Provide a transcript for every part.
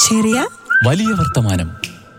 ചെറിയ വലിയ വർത്തമാനം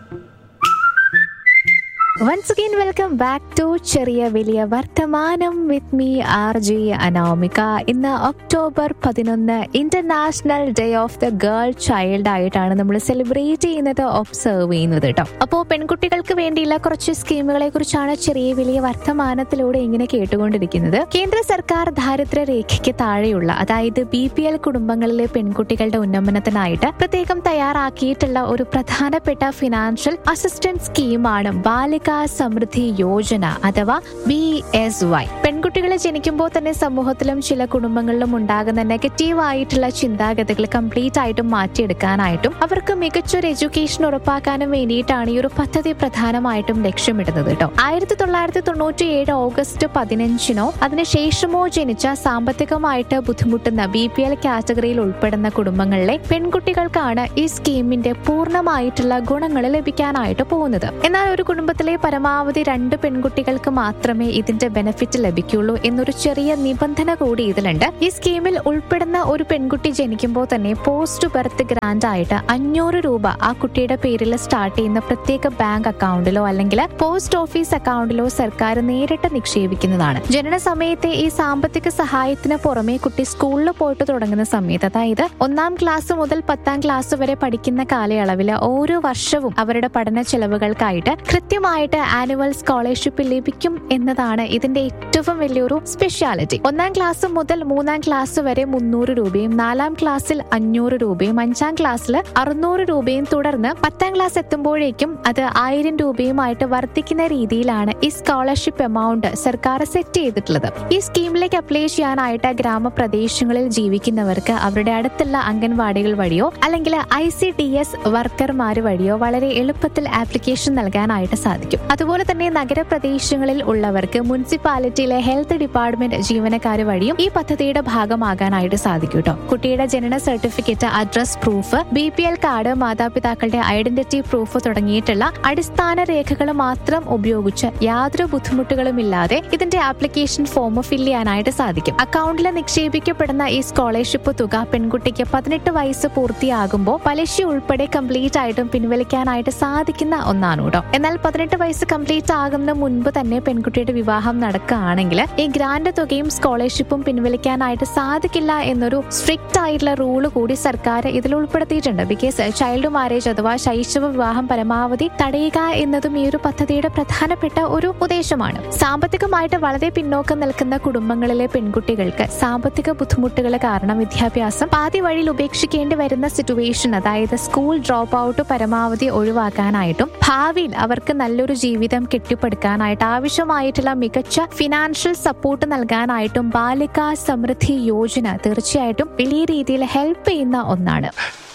once again welcome back to ചെറിയ വലിയ വർത്തമാനം with me R J Anamika ഇന്ന് ഒക്ടോബർ പതിനൊന്ന് international day of the girl child ആയിട്ടാണ് നമ്മൾ സെലിബ്രേറ്റ് ചെയ്യുന്നത് ഒബ്സർവ് ചെയ്യുന്നത് കേട്ടോ അപ്പോൾ പെൺകുട്ടികൾക്ക് വേണ്ടിയുള്ള കുറച്ച് സ്കീമുകളെ കുറിച്ചാണ് ചെറിയ വലിയ വർത്തമാനത്തിലൂടെ ഇങ്ങനെ കേട്ടുകൊണ്ടിരിക്കുന്നത് കേന്ദ്ര സർക്കാർ ദാരിദ്ര്യ രേഖയ്ക്ക് താഴെയുള്ള അതായത് ബി പി എൽ കുടുംബങ്ങളിലെ പെൺകുട്ടികളുടെ ഉന്നമനത്തിനായിട്ട് പ്രത്യേകം തയ്യാറാക്കിയിട്ടുള്ള ഒരു പ്രധാനപ്പെട്ട ഫിനാൻഷ്യൽ അസിസ്റ്റൻസ് സ്കീമാണ് ബാലിക സമൃദ്ധി യോജന അഥവാ ബി എസ് വൈ പെൺകുട്ടികളെ ജനിക്കുമ്പോൾ തന്നെ സമൂഹത്തിലും ചില കുടുംബങ്ങളിലും ഉണ്ടാകുന്ന നെഗറ്റീവ് ആയിട്ടുള്ള ചിന്താഗതികൾ കംപ്ലീറ്റ് ആയിട്ടും മാറ്റിയെടുക്കാനായിട്ടും അവർക്ക് മികച്ചൊരു എഡ്യൂക്കേഷൻ ഉറപ്പാക്കാനും വേണ്ടിയിട്ടാണ് ഈ ഒരു പദ്ധതി പ്രധാനമായിട്ടും ലക്ഷ്യമിടുന്നത് കേട്ടോ ആയിരത്തി തൊള്ളായിരത്തി തൊണ്ണൂറ്റി ഏഴ് ഓഗസ്റ്റ് പതിനഞ്ചിനോ അതിനുശേഷമോ ജനിച്ച സാമ്പത്തികമായിട്ട് ബുദ്ധിമുട്ടുന്ന ബി പി എൽ കാറ്റഗറിയിൽ ഉൾപ്പെടുന്ന കുടുംബങ്ങളിലെ പെൺകുട്ടികൾക്കാണ് ഈ സ്കീമിന്റെ പൂർണ്ണമായിട്ടുള്ള ഗുണങ്ങൾ ലഭിക്കാനായിട്ട് പോകുന്നത് എന്നാൽ ഒരു കുടുംബത്തിലെ പരമാവധി രണ്ട് പെൺകുട്ടികൾക്ക് മാത്രമേ ഇതിന്റെ ബെനിഫിറ്റ് ലഭിക്കുള്ളൂ എന്നൊരു ചെറിയ നിബന്ധന കൂടി ഇതിലുണ്ട് ഈ സ്കീമിൽ ഉൾപ്പെടുന്ന ഒരു പെൺകുട്ടി ജനിക്കുമ്പോൾ തന്നെ പോസ്റ്റ് ബർത്ത് ഗ്രാൻഡ് ആയിട്ട് അഞ്ഞൂറ് രൂപ ആ കുട്ടിയുടെ പേരിൽ സ്റ്റാർട്ട് ചെയ്യുന്ന പ്രത്യേക ബാങ്ക് അക്കൗണ്ടിലോ അല്ലെങ്കിൽ പോസ്റ്റ് ഓഫീസ് അക്കൗണ്ടിലോ സർക്കാർ നേരിട്ട് നിക്ഷേപിക്കുന്നതാണ് ജനന സമയത്തെ ഈ സാമ്പത്തിക സഹായത്തിന് പുറമെ കുട്ടി സ്കൂളിൽ പോയിട്ട് തുടങ്ങുന്ന സമയത്ത് അതായത് ഒന്നാം ക്ലാസ് മുതൽ പത്താം ക്ലാസ് വരെ പഠിക്കുന്ന കാലയളവിൽ ഓരോ വർഷവും അവരുടെ പഠന ചെലവുകൾക്കായിട്ട് കൃത്യമായിട്ട് ആനുവൽ സ്കോളർഷിപ്പ് ലഭിക്കും എന്നതാണ് ഇതിന്റെ ഏറ്റവും വലിയൊരു സ്പെഷ്യാലിറ്റി ഒന്നാം ക്ലാസ് മുതൽ മൂന്നാം ക്ലാസ് വരെ മുന്നൂറ് രൂപയും നാലാം ക്ലാസ്സിൽ അഞ്ഞൂറ് രൂപയും അഞ്ചാം ക്ലാസ്സിൽ അറുന്നൂറ് രൂപയും തുടർന്ന് പത്താം ക്ലാസ് എത്തുമ്പോഴേക്കും അത് ആയിരം രൂപയുമായിട്ട് വർദ്ധിക്കുന്ന രീതിയിലാണ് ഈ സ്കോളർഷിപ്പ് എമൗണ്ട് സർക്കാർ സെറ്റ് ചെയ്തിട്ടുള്ളത് ഈ സ്കീമിലേക്ക് അപ്ലൈ ചെയ്യാനായിട്ട് ഗ്രാമപ്രദേശങ്ങളിൽ ജീവിക്കുന്നവർക്ക് അവരുടെ അടുത്തുള്ള അംഗൻവാടികൾ വഴിയോ അല്ലെങ്കിൽ ഐ സി ഡി എസ് വർക്കർമാർ വഴിയോ വളരെ എളുപ്പത്തിൽ ആപ്ലിക്കേഷൻ നൽകാനായിട്ട് സാധിക്കും അതുപോലെ തന്നെ നഗരപ്രദേശങ്ങളിൽ ഉള്ളവർക്ക് മുനിസിപ്പാലിറ്റിയിലെ ഹെൽത്ത് ഡിപ്പാർട്ട്മെന്റ് ജീവനക്കാർ വഴിയും ഈ പദ്ധതിയുടെ ഭാഗമാകാനായിട്ട് സാധിക്കും കേട്ടോ കുട്ടിയുടെ ജനന certificate address proof B P L card മാതാപിതാക്കളുടെ ഐഡന്റിറ്റി പ്രൂഫ് തുടങ്ങിയിട്ടുള്ള അടിസ്ഥാന രേഖകൾ മാത്രം ഉപയോഗിച്ച് യാതൊരു ബുദ്ധിമുട്ടുകളുമില്ലാതെ ഇതിന്റെ ആപ്ലിക്കേഷൻ ഫോം ഫിൽ ചെയ്യാനായിട്ട് സാധിക്കും അക്കൗണ്ടിൽ നിക്ഷേപിക്കപ്പെടുന്ന ഈ സ്കോളർഷിപ്പ് തുക പെൺകുട്ടിക്ക് പതിനെട്ട് വയസ്സ് പൂർത്തിയാകുമ്പോൾ പലിശ ഉൾപ്പെടെ കംപ്ലീറ്റ് ആയിട്ടും പിൻവലിക്കാനായിട്ട് സാധിക്കുന്ന ഒന്നാണ് കേട്ടോ എന്നാൽ പതിനെട്ട് വയസ്സ് കംപ്ലീറ്റ് ആകുന്ന മുൻപ് തന്നെ പെൺകുട്ടിയുടെ വിവാഹം നടക്കുകയാണെങ്കിൽ ഈ ഗ്രാൻഡ് തുകയും സ്കോളർഷിപ്പും പിൻവലിക്കാനായിട്ട് സാധിക്കില്ല എന്നൊരു സ്ട്രിക്റ്റ് ആയിട്ടുള്ള റൂള് കൂടി സർക്കാർ ഇതിൽ ഉൾപ്പെടുത്തിയിട്ടുണ്ട് ബിക്കോസ് ചൈൽഡ് മാരേജ് അഥവാ ശൈശവ വിവാഹം പരമാവധി തടയുക എന്നതും ഈ ഒരു പദ്ധതിയുടെ പ്രധാനപ്പെട്ട ഒരു ഉദ്ദേശമാണ് സാമ്പത്തികമായിട്ട് വളരെ പിന്നോക്കം നിൽക്കുന്ന കുടുംബങ്ങളിലെ പെൺകുട്ടികൾക്ക് സാമ്പത്തിക ബുദ്ധിമുട്ടുകൾ കാരണം വിദ്യാഭ്യാസം പാതി വഴിയിൽ ഉപേക്ഷിക്കേണ്ടി വരുന്ന സിറ്റുവേഷൻ അതായത് സ്കൂൾ ഡ്രോപ്പ് ഔട്ട് പരമാവധി ഒഴിവാക്കാനായിട്ടും ഭാവിയിൽ അവർക്ക് നല്ലൊരു ജീവിതം കെട്ടിപ്പടുക്കാനായിട്ട് ആവശ്യമായിട്ടുള്ള മികച്ച ഫിനാൻഷ്യൽ സപ്പോർട്ട് നൽകാനായിട്ടും ബാലിക സമൃദ്ധി യോജന തീർച്ചയായിട്ടും വലിയ രീതിയിൽ ഹെൽപ്പ് ചെയ്യുന്ന ഒന്നാണ്